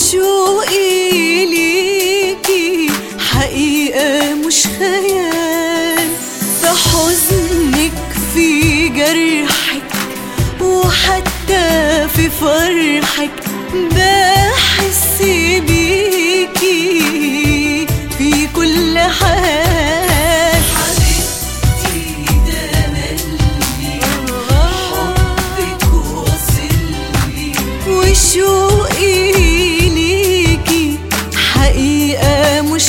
وشوقي ليكي حقيقة مش خيال في حزنك في جرحك وحتى في فرحك بحس بيكي في كل حال حبيبتي ده ملي حبك وصلي وشوقي ليكي حقيقة مش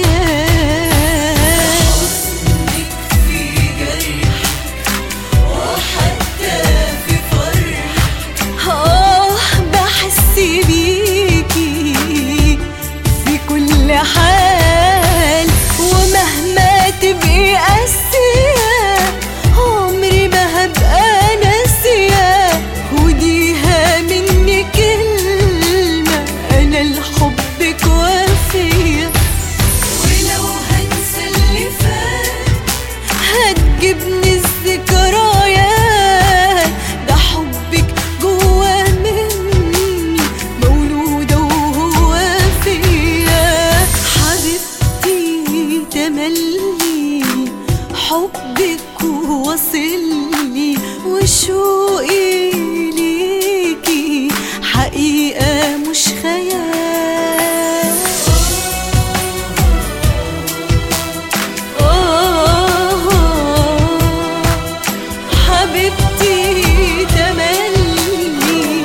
خيال حزنك في جرحك وحتى في فرحك آه بحس بيكي في كل حال ومهما تبقي قاسية عمري ما هبقى ناسية وديها مني كلمة أنا لحبك وافية ولو هنسى اللي فات هتجيبني الذكريات ده حبك جوا مني مولودة وهو فيا حبيبتي تملي حبك وصلي وشوقي ليكي حقيقة مش خيال آه حبيبتي تملي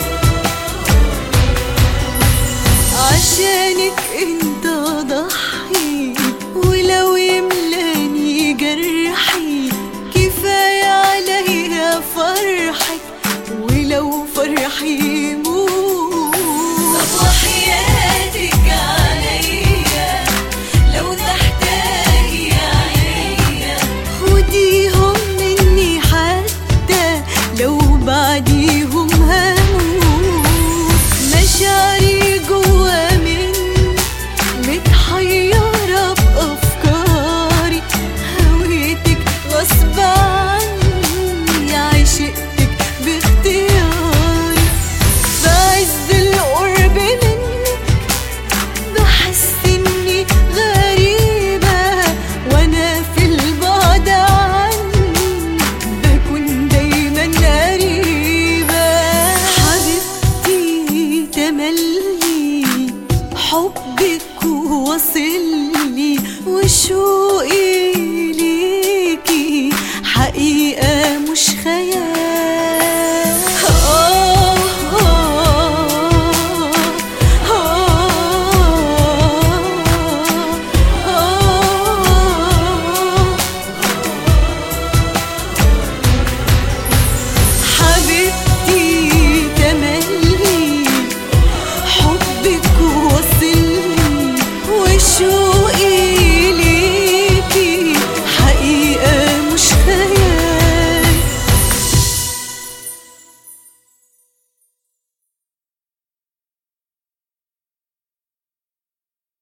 عشانك انت ضحي ولو يملاني جرحي كفاية عليا فرحك ولو فرحي يموت طب وحياتك عليا لو تحتاجي عينيا خديهم مني حتى لو بعديهم هموت مشاعري جوا مني متحيرة بأفكاري هويتك غصب عني عشقتك باختياري في عز القرب منك بحس اني غريبة وانا في البعد عنك بكون دايما قريبة حبيبتي تملي حبك وصلي وشوقي ليكي حقيقة